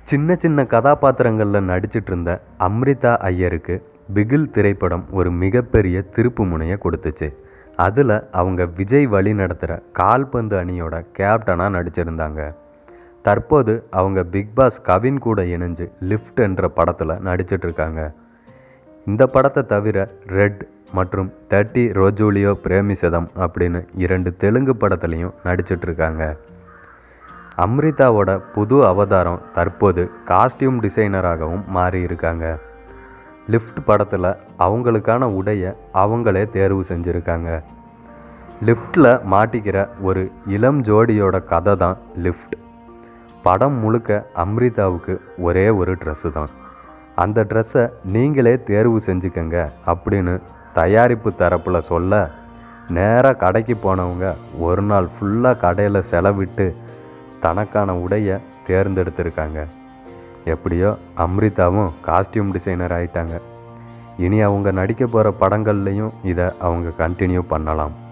சின்ன சின்ன கதாபாத்திரங்களில் நடிச்சிட்டு இருந்த அம்ரிதா ஐயருக்கு பிகில் திரைப்படம் ஒரு மிகப்பெரிய திருப்பு முனையை கொடுத்துச்சு அதில் அவங்க விஜய் வழி நடத்துகிற கால்பந்து அணியோட கேப்டனாக நடிச்சிருந்தாங்க தற்போது அவங்க பிக் பாஸ் கவின் கூட இணைஞ்சு லிஃப்ட் என்ற படத்தில் நடிச்சிட்டு இருக்காங்க இந்த படத்தை தவிர ரெட் மற்றும் தேர்ட்டி ரோஜூலியோ பிரேமிசதம் அப்படின்னு இரண்டு தெலுங்கு படத்துலையும் நடிச்சிட்டு இருக்காங்க அம்ரிதாவோட புது அவதாரம் தற்போது காஸ்டியூம் டிசைனராகவும் மாறி இருக்காங்க லிஃப்ட் படத்தில் அவங்களுக்கான உடையை அவங்களே தேர்வு செஞ்சுருக்காங்க லிஃப்டில் மாட்டிக்கிற ஒரு இளம் ஜோடியோட கதை தான் லிஃப்ட் படம் முழுக்க அம்ரிதாவுக்கு ஒரே ஒரு ட்ரெஸ்ஸு தான் அந்த ட்ரெஸ்ஸை நீங்களே தேர்வு செஞ்சுக்கங்க அப்படின்னு தயாரிப்பு தரப்பில் சொல்ல நேராக கடைக்கு போனவங்க ஒரு நாள் ஃபுல்லாக கடையில் செலவிட்டு தனக்கான உடையை தேர்ந்தெடுத்திருக்காங்க எப்படியோ அம்ரிதாவும் காஸ்டியூம் டிசைனர் ஆயிட்டாங்க இனி அவங்க நடிக்க போகிற படங்கள்லையும் இதை அவங்க கண்டினியூ பண்ணலாம்